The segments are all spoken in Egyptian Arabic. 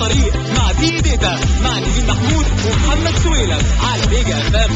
الطريق مع تي داتا مع نجيب محمود ومحمد سويلم على ميجا اف ام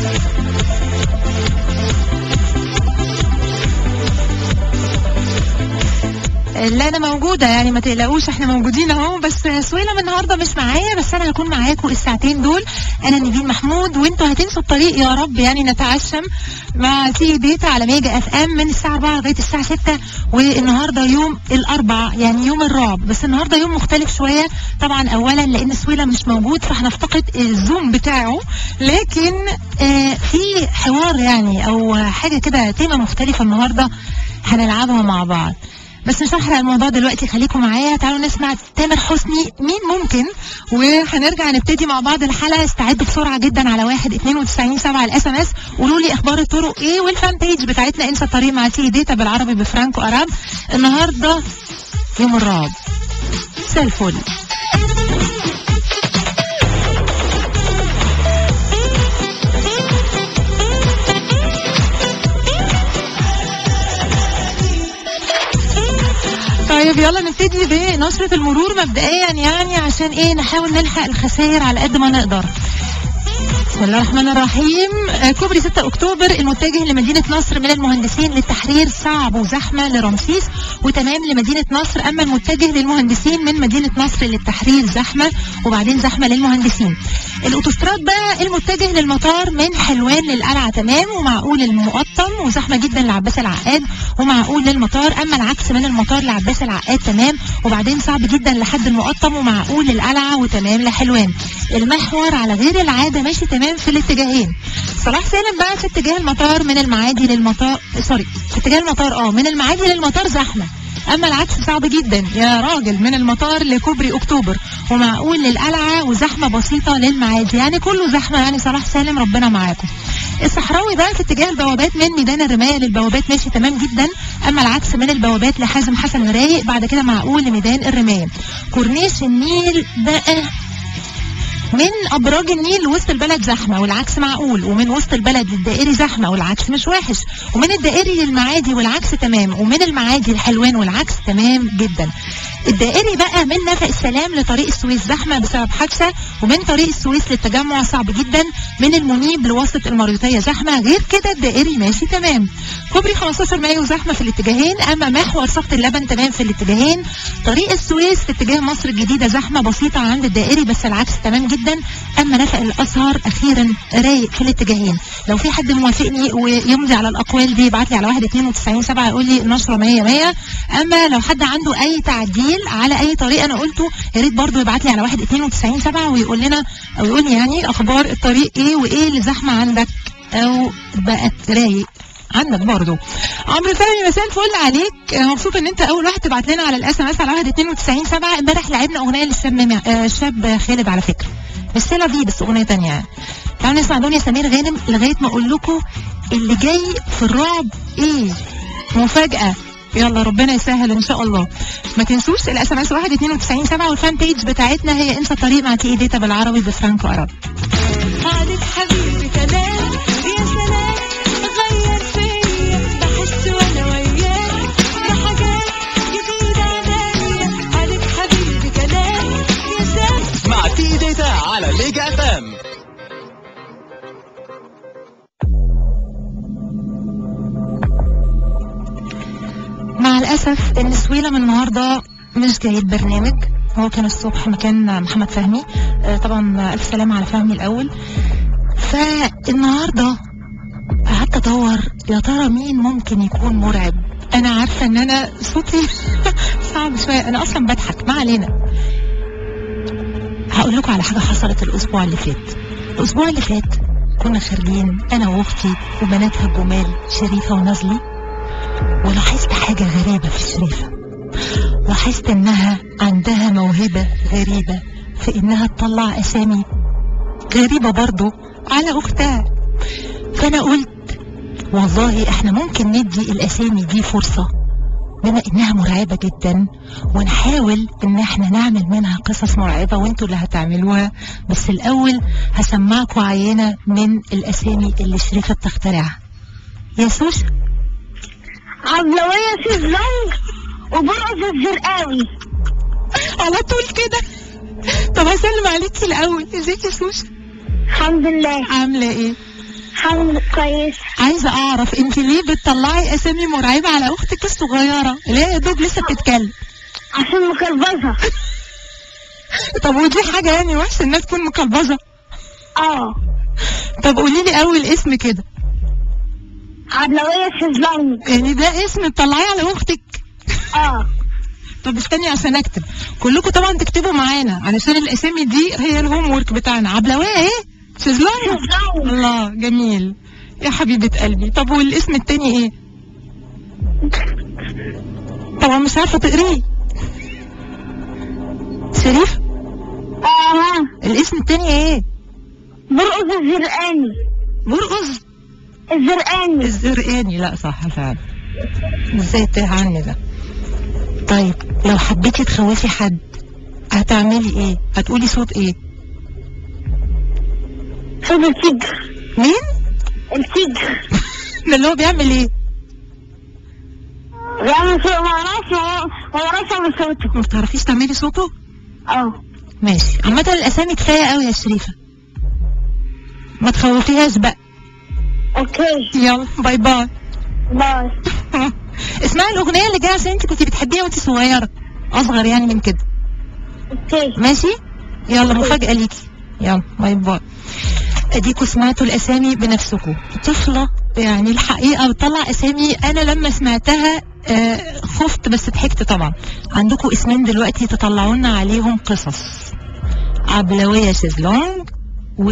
لا انا موجوده يعني ما تقلقوش احنا موجودين اهو بس سويلم النهارده مش معايا بس انا هكون معاكم الساعتين دول انا نيفين محمود وانتوا هتنسوا الطريق يا رب يعني نتعشم مع سي ديتا على ميجا اف ام من الساعه 4 لغايه الساعه 6 والنهارده يوم الاربع يعني يوم الرعب بس النهارده يوم مختلف شويه طبعا اولا لان سويلم مش موجود فهنفتقد الزوم بتاعه لكن آه في حوار يعني او حاجه كده تيمه مختلفه النهارده هنلعبها مع بعض بس مش هحرق الموضوع دلوقتي خليكم معايا تعالوا نسمع تامر حسني مين ممكن وهنرجع نبتدي مع بعض الحلقه استعدوا بسرعه جدا على واحد 92 7 الاس ام اس قولوا لي اخبار الطرق ايه والفان بيج بتاعتنا انسى الطريق مع تي ديتا بالعربي بفرانكو اراب النهارده يوم الرعب مساء الفل طيب يلا نبتدي بنشرة المرور مبدئيا يعني عشان ايه نحاول نلحق الخسائر على قد ما نقدر بسم الله الرحمن الرحيم آه، كوبري 6 اكتوبر المتجه لمدينه نصر من المهندسين للتحرير صعب وزحمه لرمسيس وتمام لمدينه نصر اما المتجه للمهندسين من مدينه نصر للتحرير زحمه وبعدين زحمه للمهندسين الاوتوستراد بقى المتجه للمطار من حلوان للقلعه تمام ومعقول المقطم وزحمه جدا لعباس العقاد ومعقول للمطار اما العكس من المطار لعباس العقاد تمام وبعدين صعب جدا لحد المقطم ومعقول للقلعه وتمام لحلوان المحور على غير العاده ماشي تمام في الاتجاهين صلاح سالم بقى في اتجاه المطار من المعادي للمطار سوري في اتجاه المطار اه من المعادي للمطار زحمه اما العكس صعب جدا يا راجل من المطار لكوبري اكتوبر ومعقول للقلعه وزحمه بسيطه للمعادي يعني كله زحمه يعني صلاح سالم ربنا معاكم الصحراوي بقى في اتجاه البوابات من ميدان الرمايه للبوابات ماشي تمام جدا اما العكس من البوابات لحازم حسن ورايق بعد كده معقول لميدان الرمايه كورنيش النيل بقى من ابراج النيل لوسط البلد زحمه والعكس معقول ومن وسط البلد للدائري زحمه والعكس مش وحش ومن الدائري للمعادي والعكس تمام ومن المعادي لحلوان والعكس تمام جدا الدائري بقى من نفق السلام لطريق السويس زحمه بسبب حادثه ومن طريق السويس للتجمع صعب جدا من المنيب لوسط المريوطيه زحمه غير كده الدائري ماشي تمام كوبري 15 مايو زحمه في الاتجاهين اما محور سقط اللبن تمام في الاتجاهين طريق السويس في اتجاه مصر الجديده زحمه بسيطه عند الدائري بس العكس تمام جدا اما نفق الازهر اخيرا رايق في الاتجاهين لو في حد موافقني ويمضي على الاقوال دي يبعت لي على 1 92 7 يقول لي النشره 100 100 اما لو حد عنده اي تعديل على اي طريق انا قلته يا ريت برضه يبعت لي على 1 92 7 ويقول لنا او يقول لي يعني اخبار الطريق ايه وايه اللي زحمه عندك او بقت رايق عندك برضه عمرو فهمي مساء الفل عليك آه، مبسوط ان انت اول واحد تبعت لنا على الاس ام اس على 1 92 7 امبارح لعبنا اغنيه للشاب مم- آه، الشاب خالد على فكره مش سيلا دي بس اغنيه تانية يعني تعالوا نسمع دنيا سمير غانم لغايه ما اقول لكم اللي جاي في الرعب ايه مفاجاه يلا ربنا يسهل ان شاء الله ما تنسوش الاس ام اس 1 92 7 والفان بيج بتاعتنا هي انسى الطريق مع تي داتا بالعربي بفرانكو اراب قعدت حبيبي كلام يا سلام غير فيا بحس وانا وياك بحاجات جديدة عليا قعدت حبيبي كلام يا سلام مع تي داتا على ميجا اف ام مع الأسف إن سويلم النهاردة مش جاي البرنامج هو كان الصبح مكان محمد فهمي آه، طبعا ألف سلامة على فهمي الأول فالنهاردة قعدت أدور يا ترى مين ممكن يكون مرعب أنا عارفة إن أنا صوتي صعب شوية أنا أصلا بضحك ما علينا هقول لكم على حاجة حصلت الأسبوع اللي فات الأسبوع اللي فات كنا خارجين أنا وأختي وبناتها الجمال شريفة ونازلي ولاحظت حاجة غريبة في شريفة لاحظت انها عندها موهبة غريبة في انها تطلع اسامي غريبة برضو على اختها فانا قلت والله احنا ممكن ندي الاسامي دي فرصة بما انها مرعبة جدا ونحاول ان احنا نعمل منها قصص مرعبة وانتوا اللي هتعملوها بس الاول هسمعكم عينة من الاسامي اللي شريفة بتخترعها يا سوسة عبلوية في الزنج وبرقص الزرقاوي على طول كده طب هسلم عليكي الاول ازيك يا سوسو الحمد لله عامله ايه الحمد لله كويس عايزه اعرف انت ليه بتطلعي اسامي مرعبه على اختك الصغيره اللي هي يا دوب لسه بتتكلم عشان مكربزة طب ودي حاجه يعني وحشه انها تكون مكلبظه اه طب قولي لي اول اسم كده عدلوية شزلاني يعني ده اسم تطلعيه على اختك اه طب استني عشان اكتب كلكم طبعا تكتبوا معانا علشان الاسامي دي هي الهوم ورك بتاعنا عبلويه ايه شزلان شزلاني الله جميل يا حبيبة قلبي طب والاسم التاني ايه طبعا مش عارفة تقريه شريف اه الاسم التاني ايه برقص الزرقاني برقص الزرقاني الزرقاني لا صح فعلا ازاي تاه عني ده طيب لو حبيتي تخوفي حد هتعملي ايه هتقولي صوت ايه صوت التيجر مين التيجر ده اللي هو بيعمل ايه بيعمل صوت ما اعرفش ما اعرفش اعمل صوته ما بتعرفيش تعملي صوته اه ماشي عامة الاسامي كفاية قوي يا شريفة ما تخوفيهاش بقى اوكي يلا باي باي باي اسمعي الاغنيه اللي جايه عشان انت كنت بتحبيها وانت صغيره اصغر يعني من كده اوكي ماشي يلا مفاجاه ليكي يلا باي باي اديكوا سمعتوا الاسامي بنفسكم طفله يعني الحقيقه بتطلع اسامي انا لما سمعتها آه خفت بس ضحكت طبعا عندكم اسمين دلوقتي تطلعوا لنا عليهم قصص عبلويه شيزلونج و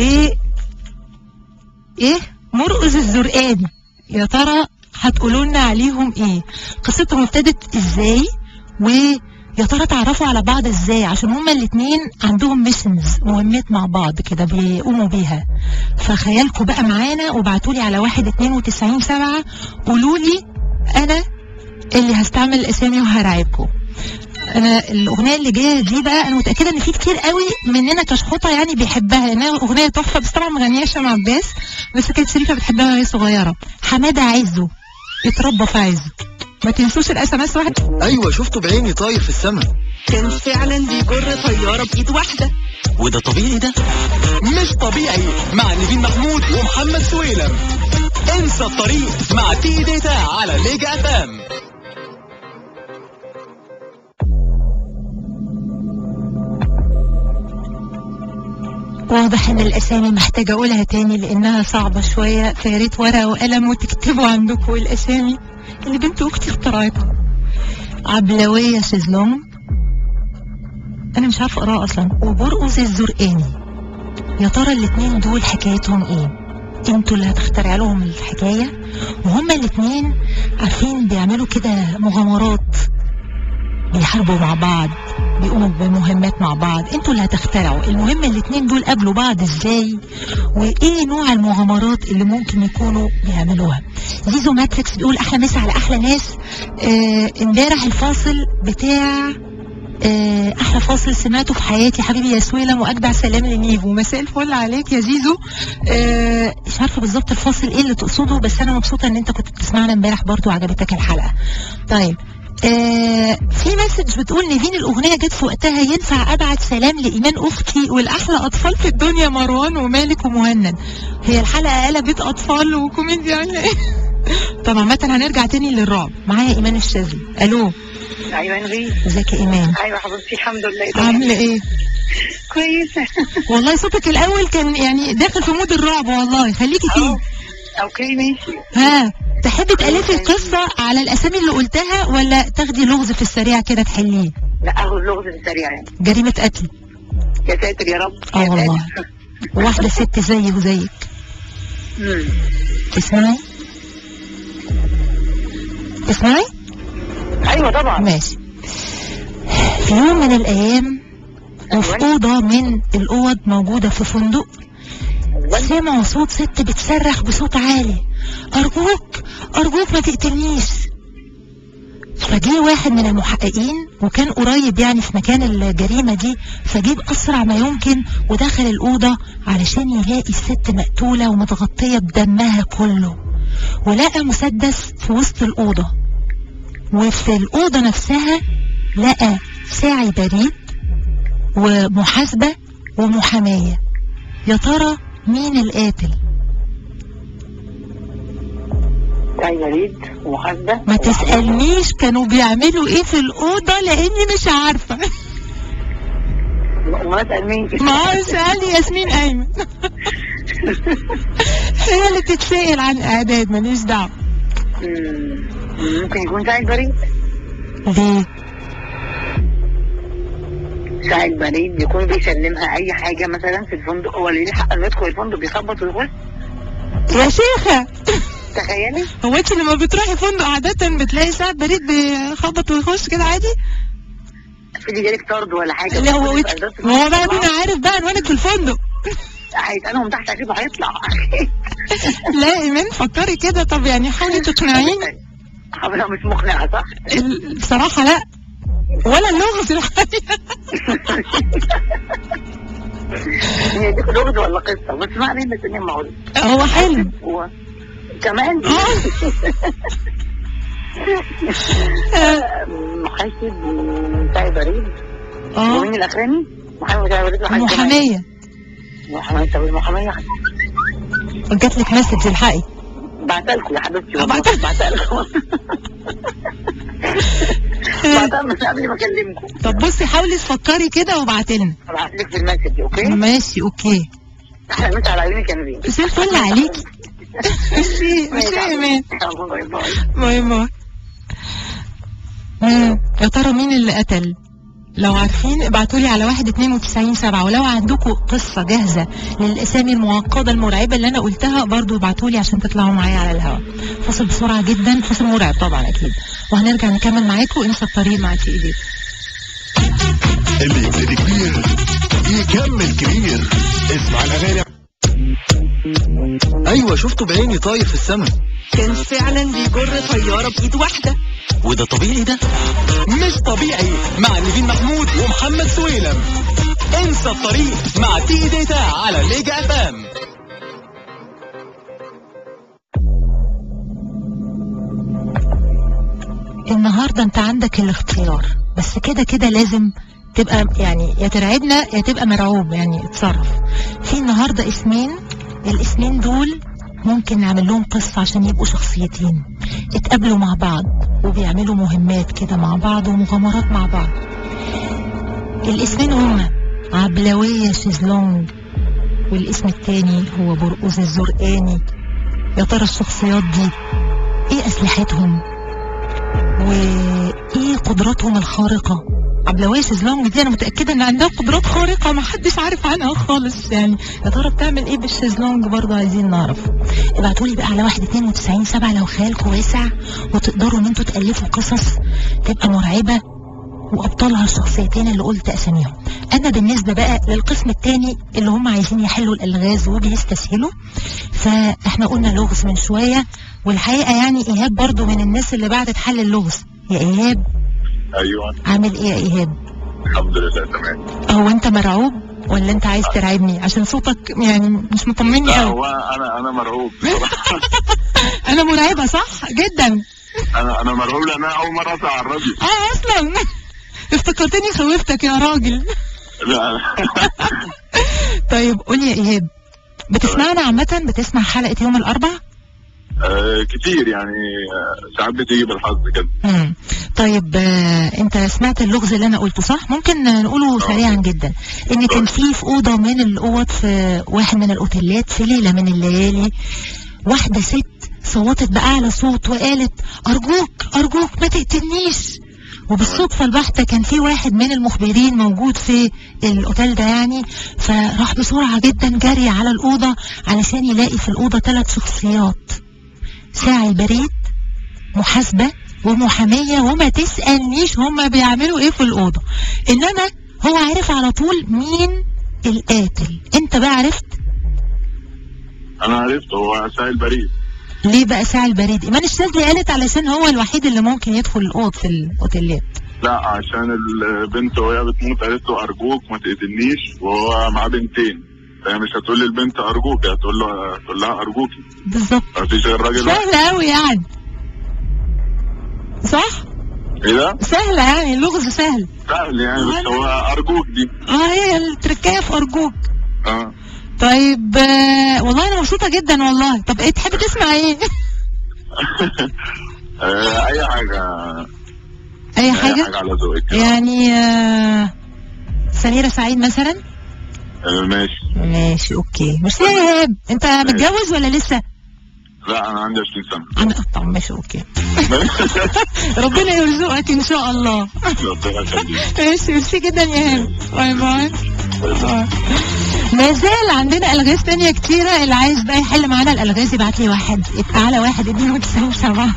ايه مرقز الزرقاني يا ترى هتقولوا لنا عليهم ايه قصتهم ابتدت ازاي ويا ترى تعرفوا على بعض ازاي عشان هما الاتنين عندهم ميشنز مهمات مع بعض كده بيقوموا بيها فخيالكم بقى معانا وابعتوا لي على واحد اتنين وتسعين سبعة قولوا لي انا اللي هستعمل الاسامي وهرعبكم انا الاغنيه اللي جايه دي بقى انا متاكده ان في كتير قوي مننا كشحوطه يعني بيحبها لانها اغنيه تحفه بس طبعا مغنيها هشام عباس بس كانت شريفه بتحبها وهي صغيره حماده عزه اتربى في عز ما تنسوش الاس ام اس واحد ايوه شفته بعيني طاير في السماء كان فعلا بيجر طيارة بإيد واحدة وده طبيعي ده مش طبيعي مع نيفين محمود ومحمد سويلم انسى الطريق مع تي داتا على ميجا اف ام واضح ان الاسامي محتاجه اقولها تاني لانها صعبه شويه فيا ريت ورقه وقلم وتكتبوا عندكم الاسامي اللي بنت اختي اخترعتها عبلويه شيزلونج انا مش عارفه اقراها اصلا وبرقص الزرقاني يا ترى الاتنين دول حكايتهم ايه انتوا اللي هتخترع لهم الحكايه وهما الاتنين عارفين بيعملوا كده مغامرات بيحاربوا مع بعض بيقوموا بمهمات مع بعض انتوا اللي هتخترعوا المهم الاتنين دول قابلوا بعض ازاي وايه نوع المغامرات اللي ممكن يكونوا بيعملوها زيزو ماتريكس بيقول احلى مسا على احلى ناس آه، امبارح الفاصل بتاع آه، احلى فاصل سمعته في حياتي حبيبي يا سويلم واجدع سلام لنيفو مساء الفل عليك يا زيزو آه، مش عارفه بالظبط الفاصل ايه اللي تقصده بس انا مبسوطه ان انت كنت بتسمعنا امبارح برضو وعجبتك الحلقه طيب آه في مسج بتقول نيفين الاغنيه جت في وقتها ينفع ابعت سلام لايمان اختي والاحلى اطفال في الدنيا مروان ومالك ومهند هي الحلقه قلبت اطفال وكوميديا ولا ايه طب عامه هنرجع تاني للرعب معايا ايمان الشاذلي الو ايوه نغي ازيك يا ايمان ايوه حبيبتي الحمد لله تمام. عامله ايه كويسه والله صوتك الاول كان يعني داخل في مود الرعب والله خليكي فيه أهو. اوكي ماشي ها تحبي تألفي القصة على الأسامي اللي قلتها ولا تاخدي لغز في السريع كده تحليه لا اهو اللغز السريع يعني جريمة قتل يا ساتر يا رب اه يا والله ساتر. وواحدة ست زيي وزيك مم. تسمعي تسمعي ايوه طبعا ماشي في يوم من الأيام وفي أوضة من الأوض موجودة في فندق سمعوا صوت ست بتصرخ بصوت عالي أرجوك أرجوك ما تقتلنيش فجه واحد من المحققين وكان قريب يعني في مكان الجريمة دي فجيب أسرع ما يمكن ودخل الأوضة علشان يلاقي الست مقتولة ومتغطية بدمها كله ولقى مسدس في وسط الأوضة وفي الأوضة نفسها لقى ساعي بريد ومحاسبة ومحامية يا ترى مين القاتل سعي بريد ومحاسبة ما تسألنيش كانوا بيعملوا ايه في الأوضة لأني مش عارفة ما اسال مين ما هو سألني ياسمين أيمن هي اللي تتسأل عن إعداد ماليش دعوة مم. ممكن يكون سعي بريد ليه؟ ساعة بريد بيكون بيسلمها اي حاجة مثلا في الفندق هو اللي ليه حق انه يدخل الفندق بيخبط ويخش يا شيخة تخيلي هو انت لما بتروحي فندق عادة بتلاقي ساعة بريد بيخبط ويخش كده عادي؟ في جالك طرد ولا حاجة لا هو يبقى ده في ما هو بقى الفندق. مين عارف بقى عنوانك في الفندق هيتقالهم تحت اكيد هيطلع لا ايمان فكري كده طب يعني حاولي تقنعيني حاولها مش مقنعة صح؟ ال- بصراحة لا ولا اللغز الحقيقة هي دي لغز ولا قصة بس ما علينا الدنيا معقولة هو حلم و- كمان اه محاسب ساعي بريد اه ومين الاخراني؟ محامي ساعي بريد وحاجة كمان. محامية محامية طب المحامية جات لك مسج الحقي بعتلكوا يا حبيبتي والله بعتلك. بعتلكوا بعتها من قبل ما اكلمكم طب بصي حاولي تفكري كده وابعتي لنا هبعتلك في المسج اوكي؟ ماشي اوكي احلى مسا على عيونك يا نبيل زي الفل عليكي ماشي ماشي يا ايمان باي باي باي باي مم. يا ترى مين اللي قتل لو عارفين ابعتوا لي على واحد اتنين وتسعين سبعة ولو عندكم قصة جاهزة للأسامي المعقدة المرعبة اللي أنا قلتها برضو ابعتوا لي عشان تطلعوا معايا على الهواء فاصل بسرعة جدا فاصل مرعب طبعا أكيد وهنرجع نكمل معاكم انسى الطريق معاك في ايديك اللي يبتدي كبير يكمل كبير اسمع الاغاني ايوه شفته بعيني طاير في السماء كان فعلا بيجر طيارة بإيد واحدة وده طبيعي ده مش طبيعي مع نيفين محمود ومحمد سويلم انسى الطريق مع تي داتا على ميجا اف ام النهاردة انت عندك الاختيار بس كده كده لازم تبقى يعني يا ترعبنا يا تبقى مرعوب يعني اتصرف في النهاردة اسمين الاسمين دول ممكن نعمل لهم قصة عشان يبقوا شخصيتين اتقابلوا مع بعض وبيعملوا مهمات كده مع بعض ومغامرات مع بعض الاسمين هما عبلوية شيزلونج والاسم التاني هو برقوز الزرقاني يا ترى الشخصيات دي ايه اسلحتهم وايه قدراتهم الخارقة عبلوية شيزلونج دي انا متأكدة ان عندها قدرات خارقة ما حدش عارف عنها خالص يعني يا ترى بتعمل ايه بالشيزلونج برضه عايزين نعرف ابعتوا لي بقى على واحد اتنين وتسعين سبعة لو خيالكم واسع وتقدروا ان انتوا تألفوا قصص تبقى مرعبة وابطالها الشخصيتين اللي قلت اساميهم اما بالنسبة بقى للقسم التاني اللي هم عايزين يحلوا الالغاز وبيستسهلوا فاحنا قلنا لغز من شوية والحقيقة يعني ايهاب برضو من الناس اللي بعتت حل اللغز يا ايهاب ايوه عامل ايه يا ايهاب الحمد لله تمام هو انت مرعوب ولا انت عايز ترعبني عشان صوتك يعني مش مطمني لا قوي هو انا انا مرعوب بصراحة. انا مرعبة صح جدا انا انا مرعوب لان انا اول مره اطلع على الراديو اه اصلا افتكرتني خوفتك يا راجل لا طيب قولي يا ايهاب بتسمعنا عامة بتسمع حلقة يوم الاربع آه كتير يعني آه ساعات بتيجي بالحظ كده مم. طيب آه، انت سمعت اللغز اللي انا قلته صح ممكن آه، نقوله سريعا جدا ان كان في في اوضه من الاوض في واحد من الاوتيلات في ليله من الليالي واحده ست صوتت باعلى صوت وقالت ارجوك ارجوك ما تقتلنيش وبالصدفة البحتة كان في واحد من المخبرين موجود في الأوتيل ده يعني فراح بسرعة جدا جري على الأوضة علشان يلاقي في الأوضة ثلاث شخصيات ساعي بريد محاسبة ومحامية وما تسألنيش هما بيعملوا ايه في الأوضة إنما هو عارف على طول مين القاتل انت بقى عرفت انا عرفت هو سائل بريد ليه بقى ساعي البريد ايمان الشاذلي قالت علشان هو الوحيد اللي ممكن يدخل الأوض في الأوتيلات لا عشان البنت وهي بتموت قالت له ارجوك ما تقتلنيش وهو معاه بنتين فهي مش هتقول للبنت ارجوك هي هتقول له هتقول لها ارجوكي بالظبط مفيش غير الراجل واحد. سهل قوي يعني صح ايه ده؟ سهلة يعني اللغز سهل سهل يعني بس هو ارجوك دي اه هي التركية في أرجوك اه طيب آه والله أنا مبسوطة جدا والله طب إيه تحب تسمع إيه؟ آه، اي حاجه أي اي حاجة؟ حاجه على ذوقك كده. يعني آه سميرة سعيد مثلا؟ آه، ماشي ماشي أوكي بس يا إيهاب أنت متجوز ولا لسه؟ لا انا عندي 20 سنه أنا طب ماشي أوكي ربنا يرزقك إن شاء الله ربنا يخليك ماشي ميرسي جدا يا إيهاب باي باي باي. ما زال عندنا الغاز تانية كتيرة اللي عايز بقى يحل معانا الالغاز يبعت لي واحد على واحد اتنين وتسعين سبعة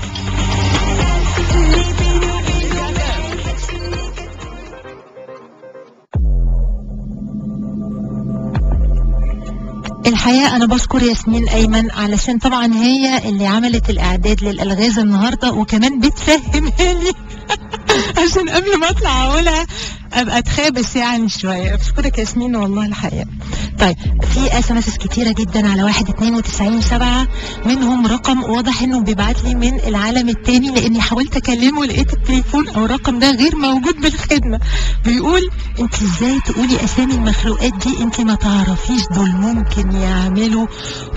الحقيقة أنا بشكر ياسمين أيمن علشان طبعا هي اللي عملت الإعداد للألغاز النهاردة وكمان بتفهمها لي عشان قبل ما أطلع أقولها أبقى أتخابس يعني شوية بشكرك ياسمين والله الحقيقة طيب في اس ام اس كتيرة جدا على واحد اتنين وتسعين سبعة منهم رقم واضح انه بيبعت لي من العالم التاني لاني حاولت اكلمه لقيت التليفون او الرقم ده غير موجود بالخدمة بيقول انت ازاي تقولي اسامي المخلوقات دي انت ما تعرفيش دول ممكن يعملوا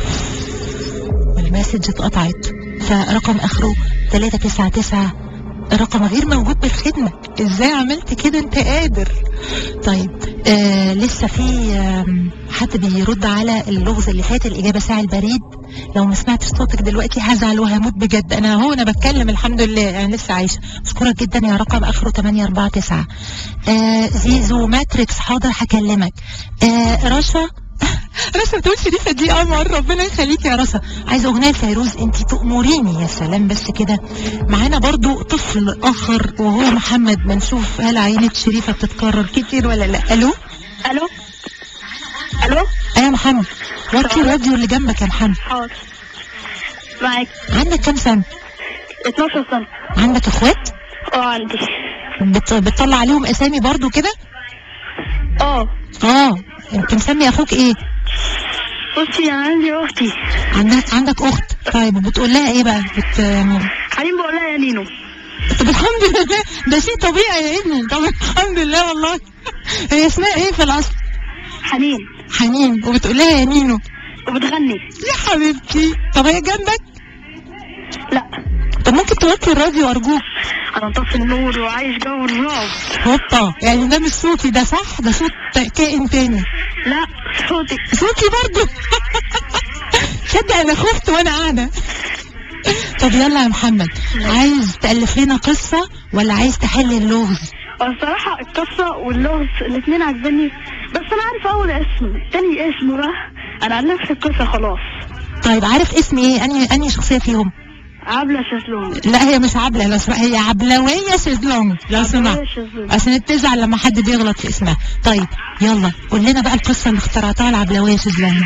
المسج اتقطعت فرقم اخره 399 رقم غير موجود بالخدمة ازاي عملت كده انت قادر طيب آه لسه في آم، حد بيرد على اللغز اللي فات الإجابة ساعة البريد لو ما سمعتش صوتك دلوقتي هزعل وهموت بجد أنا هو أنا بتكلم الحمد لله يعني لسه عايشة أشكرك جدا يا رقم آخره 849 آه زيزو ماتريكس حاضر هكلمك آه رشا رشا بتقول شريفة دي قمر ربنا يخليك يا رشا عايزة أغنية فيروز أنت تأمريني يا سلام بس كده معانا برضو طفل آخر وهو محمد ما نشوف هل عينة شريفة بتتكرر كتير ولا لا ألو الو الو أيوة يا محمد وطي الراديو اللي جنبك يا محمد حاضر معاك عندك كام سنة 12 سنة عندك اخوات اه عندي بت... بتطلع عليهم اسامي برضو كده اه اه انت مسمي اخوك ايه بصي انا عندي اختي عندك عندك اخت طيب بتقول لها ايه بقى بت... حليم بقول لها يا نينو طب الحمد لله ده شيء طبيعي يا ابني طب الحمد لله والله هي اسمها ايه في الاصل حنين حنين وبتقول لها يا نينو وبتغني يا حبيبتي طب هي جنبك لا طب ممكن توطي الراديو ارجوك انا طفي النور وعايش جو الرعب هوبا يعني ده مش صوتي ده صح ده صوت كائن تاني لا صوتك صوتي برضو تصدق انا خفت وانا قاعده طب يلا يا محمد عايز تألف لنا قصة ولا عايز تحل اللغز الصراحة القصة واللغز الاتنين عجبني بس انا عارف اول اسم تاني اسم بقى انا عن نفس القصة خلاص طيب عارف اسم ايه انهي انهي شخصية فيهم عبلة شازلون لا هي مش عبلة لو سمحت هي عبلوية شيزلونج لو سمحت عبلوية شازلون. عشان تزعل لما حد بيغلط في اسمها طيب يلا قول لنا بقى القصة اللي اخترعتها العبلوية شيزلونج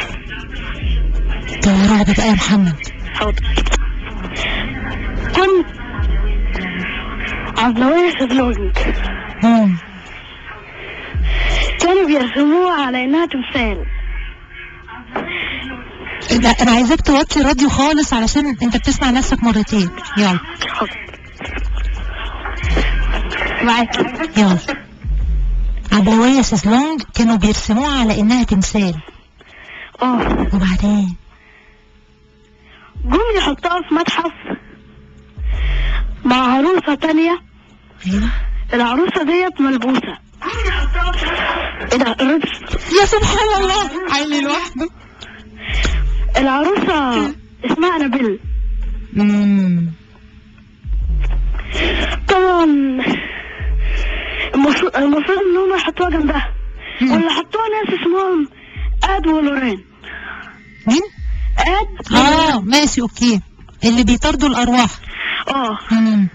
ده رعب بقى يا محمد حاضر كنت عبلوية شازلون مم. كانوا بيرسموها على انها تمثال لا انا عايزاك توطي الراديو خالص علشان انت بتسمع نفسك مرتين يلا حاضر معاك يلا عبلوية شيزلونج كانوا بيرسموها على انها تمثال اه وبعدين جم يحطوها في متحف مع عروسة تانية ايوه العروسة ديت ملبوسة ايه ده الرجل يا سبحان الله عيني لوحده العروسة اسمها انابيل امم طبعا المفروض المفروض ان هم يحطوها جنبها واللي حطوها ناس اسمهم اد ولورين مين؟ اد اه ماشي اوكي اللي بيطاردوا الارواح اه امم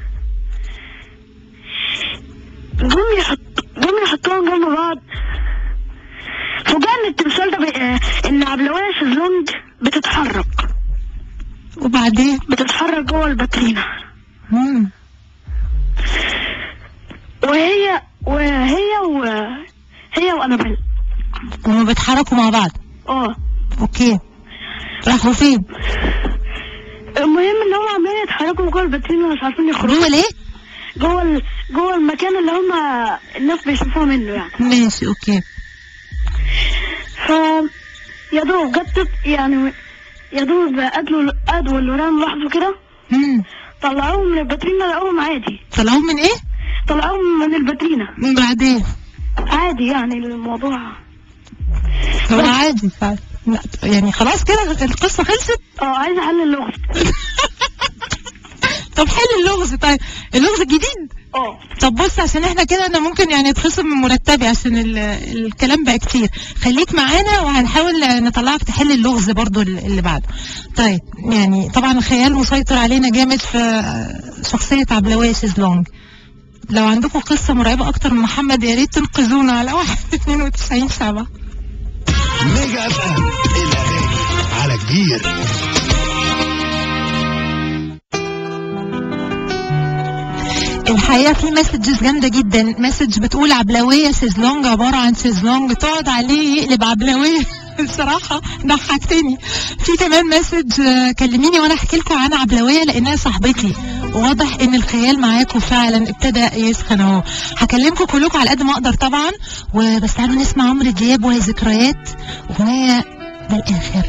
جم يحط جم يحطوهم جنب بعض فوجئنا التمثال ده بي... آه، ان عبلوية شازلونج بتتحرك وبعدين بتتحرك جوه الباترينا امم وهي وهي و هي وانابيل هما بيتحركوا مع بعض اه اوكي راحوا فين؟ المهم ان هم عمالين يتحركوا جوه الباترينا ومش عارفين يخرجوا جوه ليه؟ جوه ال... جوه المكان اللي هم الناس بيشوفوها منه يعني ماشي اوكي ف يا دوب جت يعني يا دوب قدلوا قدوا الوران لاحظوا كده مم. طلعوهم من الباترينا لقوهم عادي طلعوهم من ايه طلعوهم من الباترينا من بعدين عادي يعني الموضوع هو عادي فعلا لا، يعني خلاص كده القصه خلصت اه عايزه احل اللغز طب حل اللغز طيب اللغز الجديد اه طب بص عشان احنا كده انا ممكن يعني اتخصم من مرتبي عشان ال- الكلام بقى كتير خليك معانا وهنحاول نطلعك تحل اللغز برضو ال- اللي بعده طيب يعني طبعا الخيال مسيطر علينا جامد في شخصية عبلوية شيزلونج لو عندكم قصة مرعبة أكتر من محمد يا ريت تنقذونا على واحد 92 سبعة ميجا اف ام الاغاني على كبير الحقيقة في مسجز جامدة جدا مسج بتقول عبلوية شيزلونج عبارة عن شيزلونج تقعد عليه يقلب عبلوية الصراحة ضحكتني في كمان مسج آه، كلميني وانا احكي لكم عن عبلوية لانها صاحبتي واضح ان الخيال معاكم فعلا ابتدى يسخن اهو هكلمكم كلكم على قد ما اقدر طبعا وبس تعالوا نسمع عمرو دياب وهي ذكريات اغنية للاخر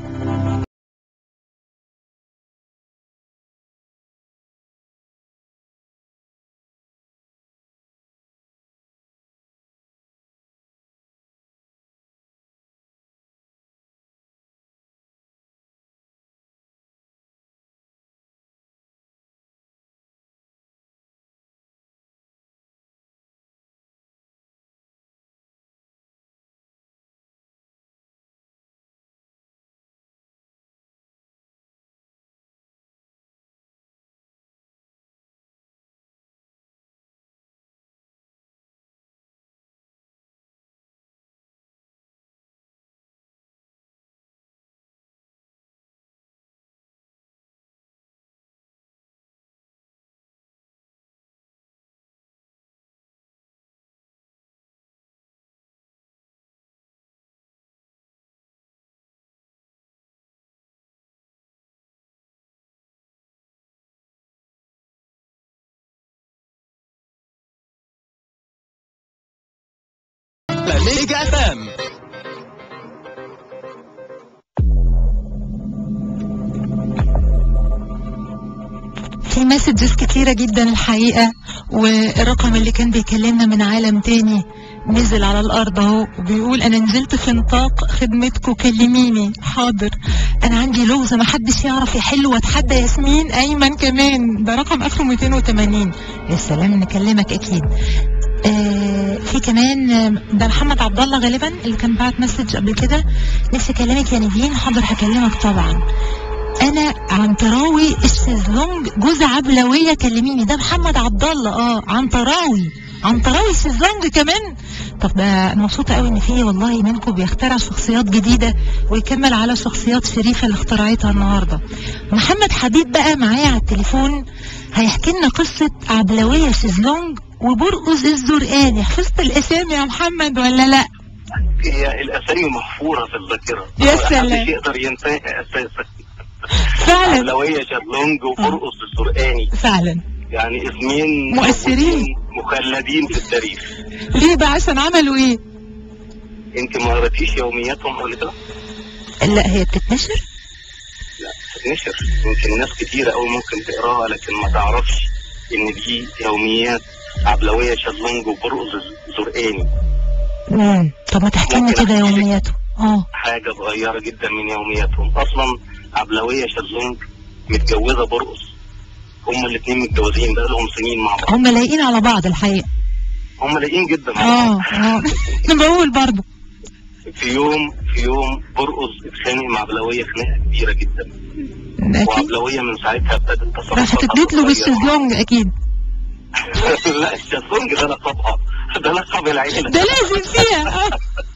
ميجا اف ام في مسجز كتيرة جدا الحقيقة والرقم اللي كان بيكلمنا من عالم تاني نزل على الأرض اهو وبيقول أنا نزلت في نطاق خدمتكم كلميني حاضر أنا عندي لغز ما حدش يعرف يحله واتحدى ياسمين أيمن كمان ده رقم آخره 280 يا سلام نكلمك أكيد آه في كمان آه، ده محمد عبد الله غالبا اللي كان بعت مسج قبل كده نفسي اكلمك يا نيفين حاضر هكلمك طبعا انا عنتراوي الشيزلونج جوز عبلويه كلميني ده محمد عبد الله اه عنتراوي عنتراوي الشيزلونج كمان طب ده انا مبسوطه قوي ان في والله منكم بيخترع شخصيات جديده ويكمل على شخصيات شريفه اللي اخترعتها النهارده محمد حبيب بقى معايا على التليفون هيحكي لنا قصه عبلويه شيزلونج وبرقص الزرقاني حفظت الاسامي يا محمد ولا لا هي الاسامي محفوره في الذاكره يا سلام. محدش يقدر ينساها اساسا فعلا علوية شابلونج وبرقص الزرقاني فعلا يعني اسمين مؤثرين. مخلدين في التاريخ ليه بقى عشان عملوا ايه انت ما قريتيش يومياتهم قبل كده؟ لا هي بتتنشر لا بتتنشر يمكن ناس كتيرة قوي ممكن تقراها لكن ما تعرفش ان دي يوميات عبلوية شابلونج وبرقص الزرقاني مم. طب ما تحكي لنا ممكن كده أحكي لك. يومياته اه حاجة صغيرة جدا من يومياتهم اصلا عبلوية شابلونج متجوزة برقص هما الاتنين متجوزين بقالهم سنين مع بعض هم لايقين على بعض الحقيقه هما لاقيين جدا مع اه بعض. اه انا بقول برضه في يوم في يوم برقص اتخانق مع عبلوية خناقة كبيرة جدا اكيد وعبلوية من ساعتها ابتدت تصرفاتها راحت اديت له تتغير. بالشезлونج اكيد لا الشازلونج ده لقبها ده لقب العيلة ده لازم فيها اه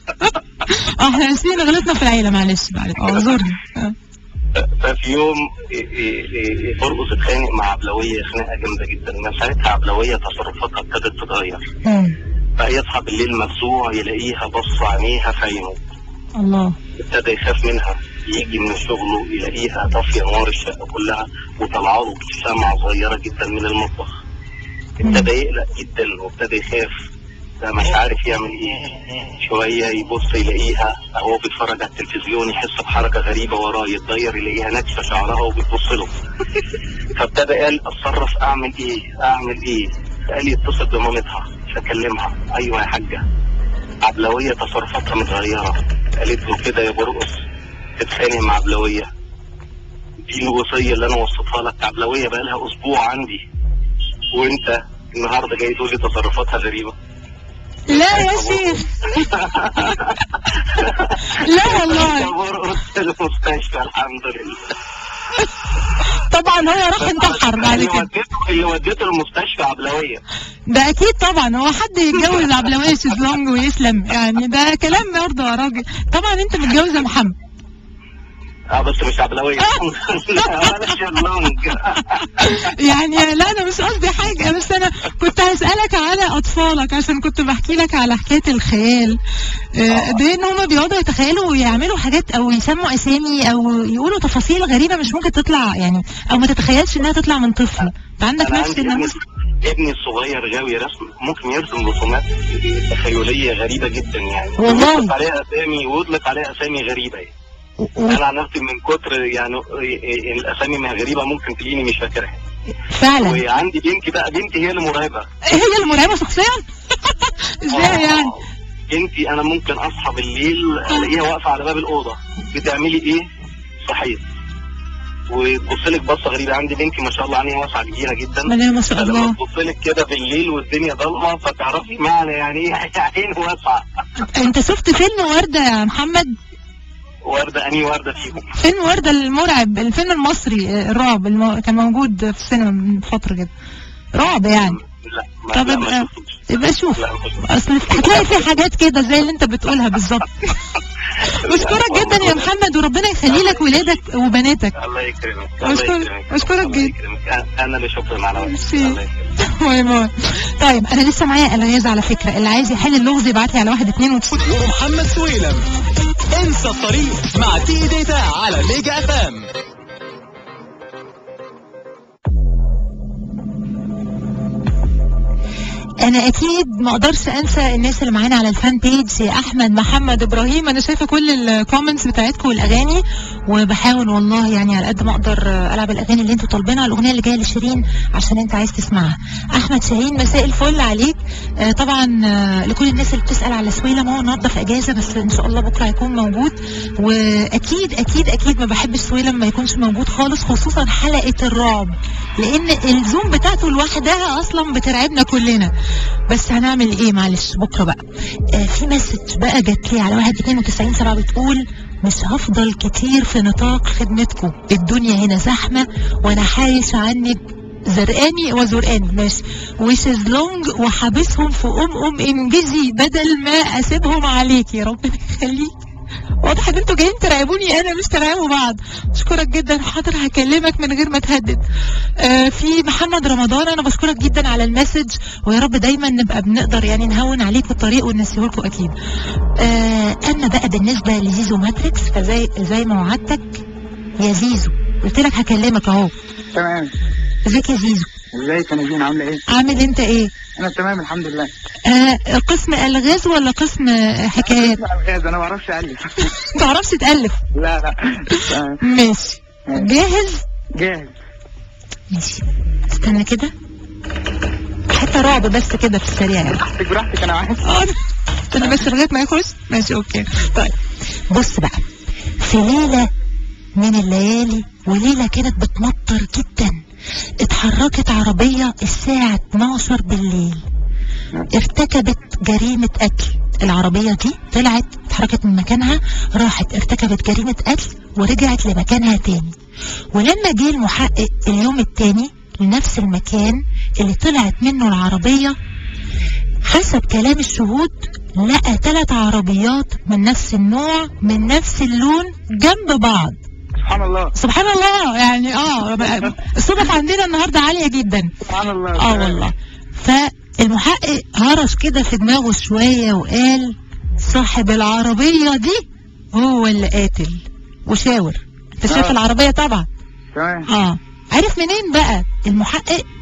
اه احنا اسفين غلطنا في العيله معلش معلش اعذرني آه. ففي يوم إيه إيه إيه برقص اتخانق مع عبلوية خناقة جامدة جدا من ساعتها عبلوية تصرفاتها ابتدت تتغير مم. بقى يصحى بالليل مفزوع يلاقيها بص عينيها في عينه الله ابتدى يخاف منها يجي من شغله يلاقيها طافية نور الشقة كلها وطلع له شمعة صغيرة جدا من المطبخ ابتدى يقلق جدا وابتدى يخاف ده مش عارف يعمل ايه شويه يبص يلاقيها هو بيتفرج على التلفزيون يحس بحركه غريبه وراه يتغير يلاقيها ناتفه شعرها وبتبص له فابتدى قال اتصرف اعمل ايه اعمل ايه فقال يتصل بمامتها فكلمها ايوه يا حاجه عبلويه تصرفاتها متغيره قالت له كده يا برقص تتخانق مع عبلويه دي الوصيه اللي انا وصيتها لك عبلويه بقى لها اسبوع عندي وانت النهارده جاي تقول لي تصرفاتها غريبه لا يا شيخ لا والله برقص المستشفى الحمد لله طبعا هو راح انتحر بعد اللي كده وديته اللي وديته المستشفى عبلويه ده اكيد طبعا هو حد يتجوز عبلوية شيزلونج ويسلم يعني ده كلام برضه يا راجل طبعا انت متجوز يا محمد اه بس مش عبلويه لا ولا شيزلونج يعني لا انا مش قصدي حاجه بس انا كنت هسالك على اطفالك عشان كنت بحكي لك على حكايه الخيال آه، ده ان هم بيقعدوا يتخيلوا ويعملوا حاجات او يسموا اسامي او يقولوا تفاصيل غريبه مش ممكن تطلع يعني او ما تتخيلش انها تطلع من طفل انت عندك انا نفس عندي ابني, النموذج ابني الصغير غاوي رسم ممكن يرسم رسومات تخيليه غريبه جدا يعني والله. ويطلق عليها اسامي ويطلق عليها اسامي غريبه يعني. انا عن نفسي من كتر يعني الاسامي ما غريبه ممكن تلاقيني مش فاكرها فعلا وعندي بنتي بقى بنتي هي المرعبه هي المرعبه شخصيا ازاي يعني آه. بنتي انا ممكن اصحى بالليل الاقيها واقفه على باب الاوضه بتعملي ايه صحيت وتبص لك بصه غريبه عندي بنتي ما شاء الله عينيها واسعه كبيره جدا لا ما شاء فلما الله تبص لك كده بالليل والدنيا ضلمه فتعرفي معنى يعني ايه عين واسعه انت شفت فيلم ورده يا محمد ورده اني ورده فيهم فيلم ورده المرعب الفيلم المصري آه، الرعب المو... كان موجود في السينما من فتره كده رعب يعني لا ما طب لا ما يبقى شفتوش. يبقى شوف لا، ما شفتوش. اصل هتلاقي في حاجات كده زي اللي انت بتقولها بالظبط بشكرك جدا يا محمد وربنا يخلي لك ولادك وبناتك الله يكرمك الله أشكرك- يكرمك أشكرك الله جدا. يكرمك. أنا- انا اللي شكرا على وقتك ميرسي. الله يكرمك باي باي طيب انا لسه معايا الغاز على فكره اللي عايز يحل اللغز يبعت لي على واحد اتنين وتسعين ومحمد سويلم انسى الطريق مع تي داتا على ميجا اف ام انا اكيد ما اقدرش انسى الناس اللي معانا على الفان بيج يا احمد محمد ابراهيم انا شايفه كل الكومنتس بتاعتكم والاغاني وبحاول والله يعني على قد ما اقدر آه، العب الاغاني اللي انتوا طالبينها الاغنيه اللي جايه لشيرين عشان انت عايز تسمعها احمد شاهين مساء الفل عليك آه، طبعا آه، لكل الناس اللي بتسال على سويلم هو النهارده في اجازه بس ان شاء الله بكره هيكون موجود واكيد اكيد اكيد ما بحبش سويلم ما يكونش موجود خالص خصوصا حلقه الرعب لان الزوم بتاعته لوحدها اصلا بترعبنا كلنا بس هنعمل ايه معلش بكره بقى آه في مسج بقى جات لي على 192 سبعة بتقول مش هفضل كتير في نطاق خدمتكم الدنيا هنا زحمه وانا حايش عنك زرقاني وزرقاني ماشي وشезلونج وحابسهم في ام ام انجزي بدل ما اسيبهم عليكي ربنا يخليك واضح ان انتوا جايين تراقبوني انا مش تراقبوا بعض اشكرك جدا حاضر هكلمك من غير ما تهدد آه في محمد رمضان انا بشكرك جدا على المسج ويا رب دايما نبقى بنقدر يعني نهون عليكم الطريق ونسيه لكم اكيد آه اما بقى بالنسبه لزيزو ماتريكس فزي زي ما وعدتك يا زيزو قلت لك هكلمك اهو تمام ازيك يا زيزو ازيك يا نجين عامله ايه؟ عامل انت ايه انا تمام الحمد لله آه قسم الغاز ولا قسم آه، حكايات غاز انا ما بعرفش الف ما تعرفش تالف لا لا تمام. ماشي جاهز جاهز ماشي استنى كده حتى رعب بس كده في السريع يعني براحتك براحتك انا عايز اه استنى بس لغايه ما يخش ماشي اوكي طيب بص بقى في ليله من الليالي وليله كانت بتمطر جدا اتحركت عربيه الساعه 12 بالليل ارتكبت جريمه قتل العربيه دي طلعت اتحركت من مكانها راحت ارتكبت جريمه قتل ورجعت لمكانها تاني ولما جه المحقق اليوم التاني لنفس المكان اللي طلعت منه العربيه حسب كلام الشهود لقى ثلاث عربيات من نفس النوع من نفس اللون جنب بعض سبحان الله سبحان الله يعني اه بقى- الصدف عندنا النهارده عاليه جدا سبحان الله اه والله فالمحقق هرش كده في دماغه شويه وقال صاحب العربيه دي هو اللي قاتل وشاور انت شايف آه. العربيه طبعا تمام اه عرف منين بقى المحقق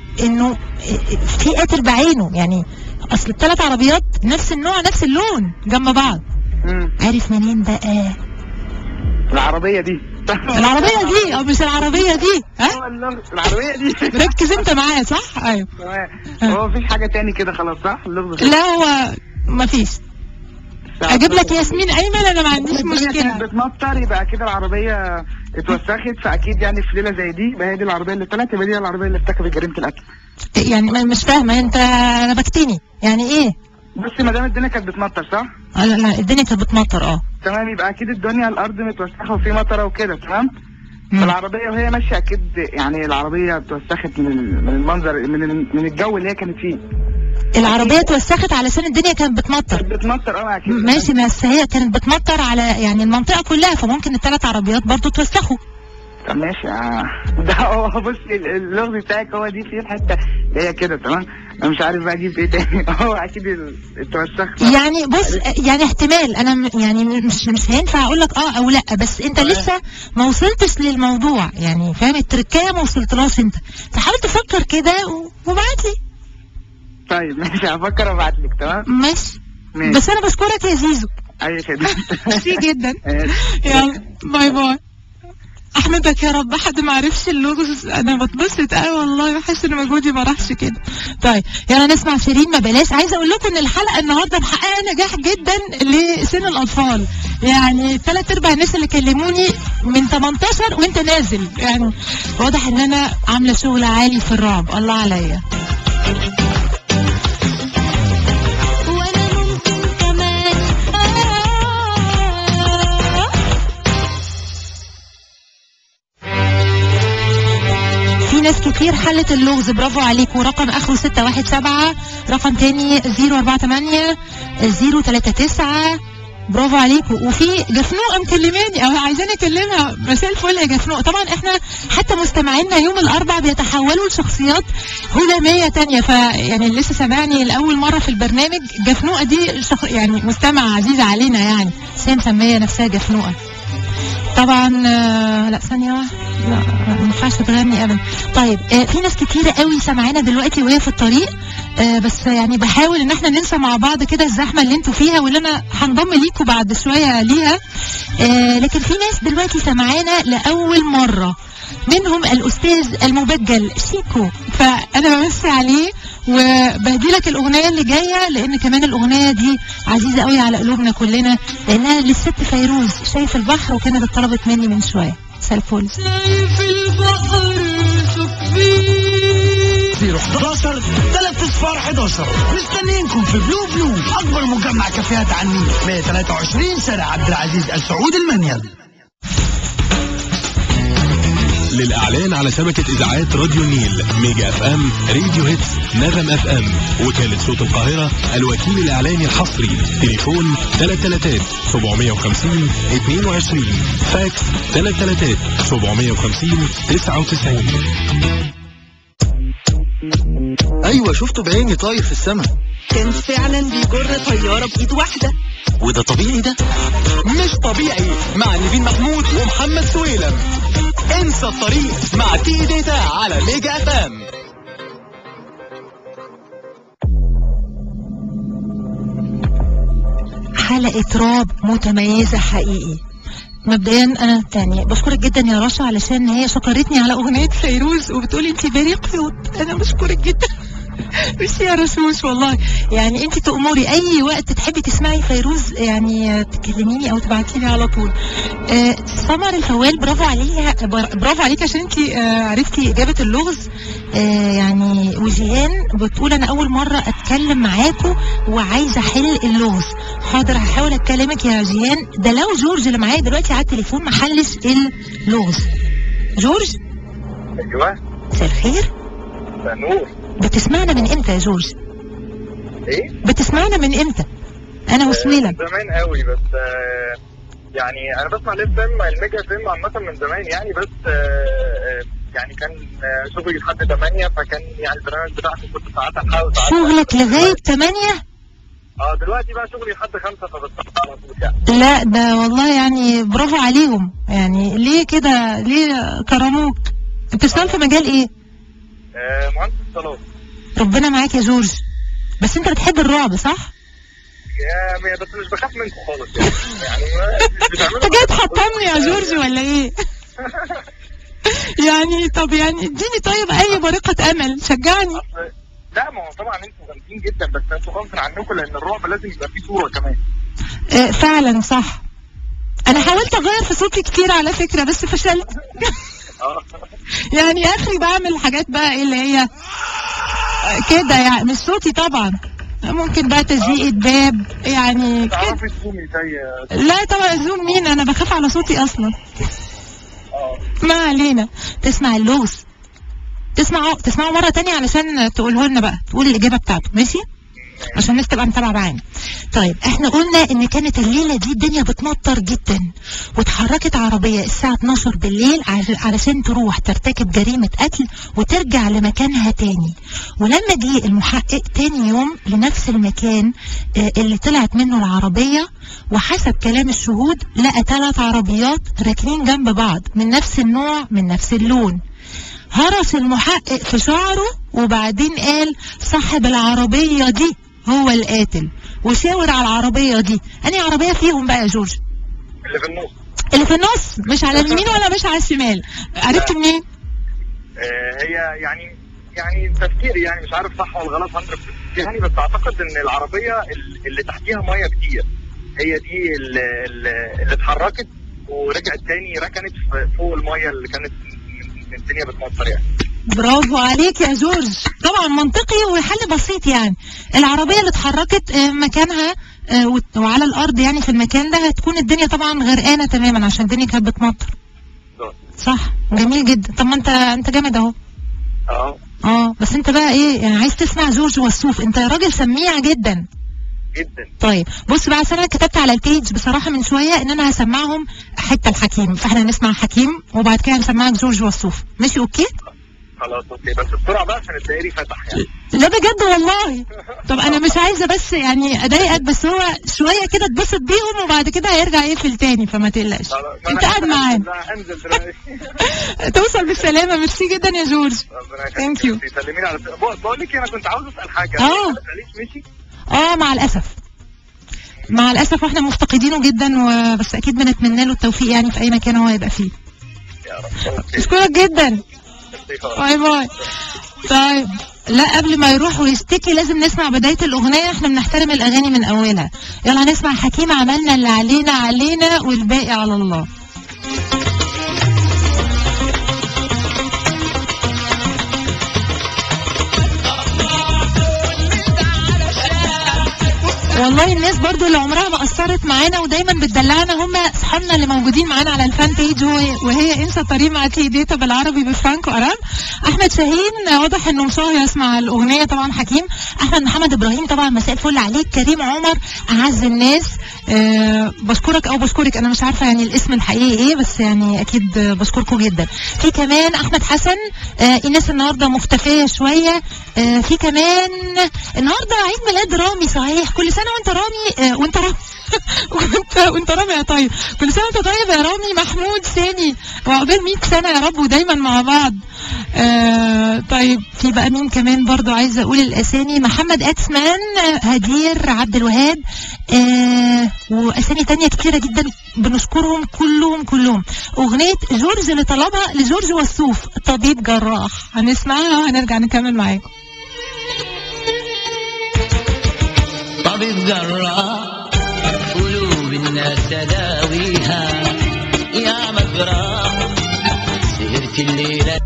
انه في قاتل بعينه يعني اصل الثلاث عربيات نفس النوع نفس اللون جنب بعض مم. عارف منين بقى العربية دي العربية دي او مش العربية دي ها هو اللغز العربية دي ركز انت معايا صح ايوه تمام هو مفيش حاجة تاني كده خلاص صح اللغز لا هو مفيش اجيب لك ياسمين ايمن انا ما عنديش الدنيا مشكلة كانت بتمطر يبقى اكيد العربية اتوسخت فاكيد يعني في ليلة زي دي يبقى هي دي العربية اللي طلعت يبقى دي العربية اللي ارتكبت جريمة القتل يعني ما- مش فاهمة انت نبكتني يعني ايه بس ما دام الدنيا كانت بتمطر صح؟ آه، لا لا الدنيا كانت بتمطر اه تمام يبقى اكيد الدنيا الارض متوسخه وفي مطره وكده تمام مم. فالعربيه وهي ماشيه اكيد يعني العربيه اتوسخت من ال- من المنظر من ال- من الجو اللي هي كانت فيه العربية اتوسخت علشان الدنيا كانت بتمطر كانت بتمطر اه اكيد ماشي بس هي كانت بتمطر على يعني المنطقة كلها فممكن الثلاث عربيات برضو اتوسخوا طب ماشي آه. ده هو بص ال- اللغز بتاعك هو دي فيه الحته اللي هي كده تمام انا مش عارف بقى اجيب ايه تاني هو اكيد ال- اتوسخ يعني بص يعني احتمال انا م- يعني مش مش هينفع اقول لك اه او لا بس انت لسه ما وصلتش للموضوع يعني فاهم التركية ما وصلتلاش انت فحاول تفكر كده و- وابعت لي طيب ماشي هفكر ابعت لك تمام ماشي ماشي بس انا بشكرك يا زيزو اي خدمه ميرسي جدا ماشي. يلا باي باي احمدك يا رب حد ما عرفش اللغز انا بتبسط قوي والله بحس ان مجهودي ما راحش كده طيب يلا نسمع شيرين ما بلاش عايزه اقول لكم ان الحلقه النهارده محققه نجاح جدا لسن الاطفال يعني ثلاث ارباع الناس اللي كلموني من 18 وانت نازل يعني واضح ان انا عامله شغل عالي في الرعب الله عليا وانا ممكن كمان آه في ناس كتير حلت اللغز برافو عليكم رقم اخره 617 رقم تاني 048 039 برافو عليكم وفي جفنوقه مكلماني او عايزاني اكلمها مساء الفل يا جفنوقه طبعا احنا حتى مستمعينا يوم الاربع بيتحولوا لشخصيات هلاميه تانية فيعني اللي لسه سامعني لاول مره في البرنامج جفنوقه دي شخ... يعني مستمعه عزيزه علينا يعني بس هي مسميه نفسها جفنوقه طبعا آه، لا ثانية واحدة لا ما ينفعش تغني ابدا طيب آه، في ناس كتيرة قوي سامعانا دلوقتي وهي في الطريق آه، بس يعني بحاول ان احنا ننسى مع بعض كده الزحمة اللي انتوا فيها واللي انا هنضم ليكوا بعد شوية ليها آه، لكن في ناس دلوقتي سامعانا لأول مرة منهم الأستاذ المبجل شيكو فأنا بمسي عليه وبهدي لك الأغنية اللي جاية لأن كمان الأغنية دي عزيزة قوي على قلوبنا كلنا لأنها للست فيروز شايف البحر وكانت اتطلبت مني من شوية مساء الفل شايف البحر شوفيه 011 3 اصفار 11 مستنيينكم في بلو بلو اكبر مجمع كافيهات على النيل 123 شارع عبد العزيز السعود المنيل للإعلان على شبكة إذاعات راديو النيل ميجا اف ام راديو هيتس نغم اف ام وكالة صوت القاهرة الوكيل الإعلاني الحصري تليفون 33 750 22 فاكس 33 750 99 ايوه شفته بعيني طاير في السماء كان فعلا بيجر طيارة بإيد واحدة وده طبيعي ده مش طبيعي مع نيفين محمود ومحمد سويلم انسى الطريق مع تي داتا على ميجا اف ام حلقة رعب متميزة حقيقي مبدئيا انا تاني بشكرك جدا يا رشا علشان هي شكرتني على اغنية فيروز وبتقولي انت فيري كيوت انا بشكرك جدا مش يا رشوش والله يعني انت تأمري اي وقت تحبي تسمعي فيروز يعني تكلميني او تبعتي لي على طول آه سمر الفوال برافو عليها بر- برافو عليك عشان انت آه عرفتي اجابة اللغز آه يعني وجيهان بتقول انا اول مرة اتكلم معاكم وعايزة احل اللغز حاضر هحاول اكلمك يا جيهان ده لو جورج اللي معايا دلوقتي على التليفون ما حلش اللغز جورج ايوه مساء الخير ده نور بتسمعنا من امتى يا جورج ايه بتسمعنا من امتى انا وسويلم زمان قوي بس آه، يعني انا بسمع الاف ام الميجا اف ام عامه من زمان يعني بس آه، آه، يعني كان آه، شغلي لحد 8 فكان يعني البرنامج بتاعكم كنت ساعات الحق وساعات شغلك لغاية 8 اه دلوقتي بقى شغلي لحد 5 فبستمع على طول يعني لا ده والله يعني برافو عليهم يعني ليه كده ليه كرموك بتشتغل في مجال ايه آه مهندس اتصالات ربنا معاك يا جورج بس انت بتحب الرعب صح؟ يا بس مش بخاف منكم خالص يعني يعني ما- مش بتعملوا انت جاي تحطمني يا جورج ولا ايه؟ يعني طب يعني اديني طيب اي بريقة امل شجعني لا ما هو طبعا انتوا جامدين جدا بس انتوا غصب عنكم لان الرعب لازم يبقى فيه صوره كمان آه فعلا صح انا حاولت اغير في صوتي كتير على فكرة بس فشلت اه يعني اخري بعمل حاجات بقى ايه اللي هي آه، كده يعني مش صوتي طبعا ممكن بقى تزييق باب يعني كده تعرفي تزومي زي لا طبعا زوم مين انا بخاف على صوتي اصلا اه ما علينا تسمع اللغز تسمعوا تسمعوا مرة تانية علشان تقوله لنا بقى تقول الإجابة بتاعته ماشي عشان الناس تبقى متابعة معانا طيب احنا قلنا ان كانت الليلة دي الدنيا بتمطر جدا واتحركت عربية الساعة 12 بالليل عش- علشان تروح ترتكب جريمة قتل وترجع لمكانها تاني ولما جه المحقق تاني يوم لنفس المكان آه، اللي طلعت منه العربية وحسب كلام الشهود لقى ثلاث عربيات راكنين جنب بعض من نفس النوع من نفس اللون هرس المحقق في شعره وبعدين قال صاحب العربية دي هو القاتل وشاور على العربية دي أنهي عربية فيهم بقى يا جورج اللي في النص اللي في النص مش على اليمين ولا مش على الشمال عرفت منين آه هي يعني يعني تفكيري يعني مش عارف صح ولا غلط 100% يعني بس اعتقد ان العربيه ال- اللي تحتيها ميه كتير هي دي اللي, اللي اللي اتحركت ورجعت تاني ركنت في- فوق الميه اللي كانت من- من الدنيا بتمطر يعني برافو عليك يا جورج طبعا منطقي وحل بسيط يعني العربية اللي اتحركت آه، مكانها آه، وت- وعلى الأرض يعني في المكان ده هتكون الدنيا طبعا غرقانة تماما عشان الدنيا كانت بتمطر صح جميل جدا طب ما انت انت جامد اهو اه اه بس انت بقى ايه يعني عايز تسمع جورج وسوف انت راجل سميع جدا جدا طيب بص بقى أصل انا كتبت على البيج بصراحه من شويه ان انا هسمعهم حته الحكيم فاحنا نسمع حكيم وبعد كده هنسمعك جورج وسوف ماشي اوكي خلاص اوكي بس بسرعه بقى عشان الدائري فتح يعني لا بجد والله طب انا مش عايزه بس يعني اضايقك بس هو شويه كده اتبسط بيهم وبعد كده هيرجع يقفل تاني فما تقلقش خلاص، ما انت أنا قاعد هنزل معانا بقى، هنزل دلوقتي توصل بالسلامه ميرسي جدا يا جورج ربنا Thank you. يخليك سلميني على بقول- بقول لك إيه، انا كنت عاوز اسال حاجه آه. ما تساليش مشي اه مع الاسف مع الاسف واحنا مفتقدينه جدا وبس اكيد بنتمنى له التوفيق يعني في اي مكان هو يبقى فيه يا رب اوكي اشكرك جدا ميرسي خالص. باي باي طيب لا قبل ما يروح ويشتكي لازم نسمع بداية الأغنية احنا بنحترم الأغاني من أولها يلا نسمع حكيم عملنا اللي علينا علينا والباقي على الله والله الناس برضو اللي عمرها ما قصرت معانا ودايما بتدلعنا هم اصحابنا اللي موجودين معانا على الفان بيج وهي, وهي انسى طريق مع تي ديتا بالعربي بفرانكو ارام احمد شاهين واضح انه مشاهي يسمع الاغنيه طبعا حكيم احمد محمد ابراهيم طبعا مساء الفل عليك كريم عمر اعز الناس أه بشكرك او بشكرك انا مش عارفه يعني الاسم الحقيقي ايه بس يعني اكيد آه، بشكركم جدا في كمان احمد حسن آه ايناس النهارده مختفيه شويه آه في كمان النهارده عيد ميلاد رامي صحيح كل سنه وانت رامي آه وانت رامي وانت وانت رامي يا طيب كل سنه وانت طيب يا رامي محمود ثاني وعقبال 100 سنه يا رب ودايما مع بعض آه طيب في بقى مين كمان برضو عايزه اقول الاسامي محمد اكسمان آه، هدير عبد الوهاب آه واسامي تانية كتيره جدا بنشكرهم كلهم كلهم اغنيه جورج اللي طلبها لجورج وسوف طبيب جراح هنسمعها وهنرجع نكمل معاكم طبيب جراح قلوب الناس داويها يا مجراح سهرت الليلة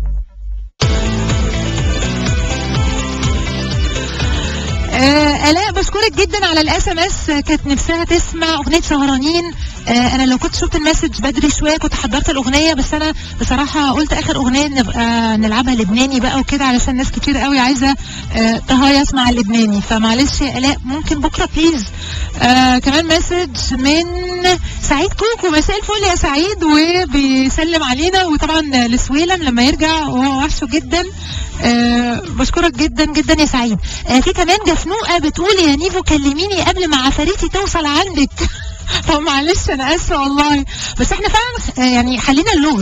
آه الاء بشكرك جدا على الاس ام اس كانت نفسها تسمع اغنيه سهرانين آه انا لو كنت شفت المسج بدري شويه كنت حضرت الاغنيه بس انا بصراحه قلت اخر اغنيه نبقى نلعبها لبناني بقى وكده علشان ناس كتير قوي عايزه آه تهيص مع اللبناني فمعلش يا الاء ممكن بكره بليز آه كمان مسج من سعيد كوكو مساء الفل يا سعيد وبيسلم علينا وطبعا لسويلم لما يرجع وهو وحشه جدا آه بشكرك جدا جدا يا سعيد آه في كمان جفنوقه بتقول يا نيفو كلميني قبل ما عفاريتي توصل عندك طب معلش انا اسفه والله بس احنا فعلا آه يعني حلينا اللغز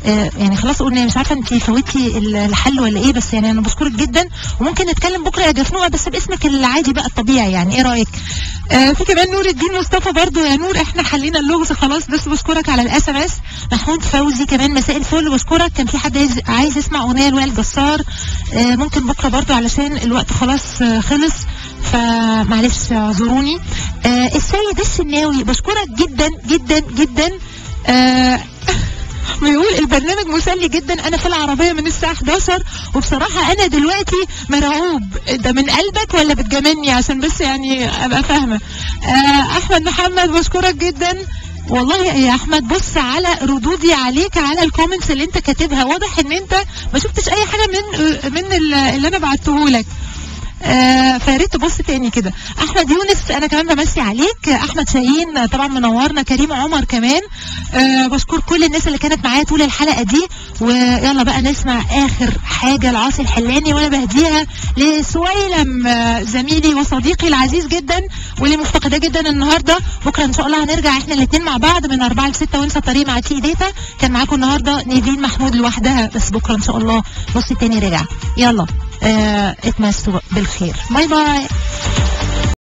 آه يعني خلاص قلنا مش عارفه انت فوتي ال- الحل ولا ايه بس يعني انا بشكرك جدا وممكن نتكلم بكره يا جفنوه بس باسمك العادي بقى الطبيعي يعني ايه رايك آه في كمان نور الدين مصطفى برضو يا نور احنا حلينا اللغز خلاص بس بشكرك على الاس ام اس محمود فوزي كمان مساء الفل بشكرك كان في حد عايز, عايز يسمع اغنيه لوائل جسار آه ممكن بكره برضو علشان الوقت خلاص آه خلص فمعلش اعذروني آه السيد السناوي بشكرك جدا جدا جدا آه بيقول البرنامج مسلي جدا انا في العربيه من الساعه 11 وبصراحه انا دلوقتي مرعوب ده من قلبك ولا بتجاملني عشان بس يعني ابقى فاهمه آه احمد محمد بشكرك جدا والله يا احمد بص على ردودي عليك على الكومنتس اللي انت كاتبها واضح ان انت ما شفتش اي حاجه من من ال- اللي انا بعته لك آه فياريت تبص تاني كده احمد يونس انا كمان بمسي عليك احمد شاهين آه، طبعا منورنا كريم عمر كمان آه بشكر كل الناس اللي كانت معايا طول الحلقه دي ويلا بقى نسمع اخر حاجه لعاصي الحلاني وانا بهديها لسويلم آه، زميلي وصديقي العزيز جدا واللي مفتقداه جدا النهارده بكره ان شاء الله هنرجع احنا الاثنين مع بعض من 4 ل 6 وانسى الطريق مع تي داتا كان معاكم النهارده نيفين محمود لوحدها بس بكره ان شاء الله نص التاني رجع يلا آه اتمسوا بالخير باي باي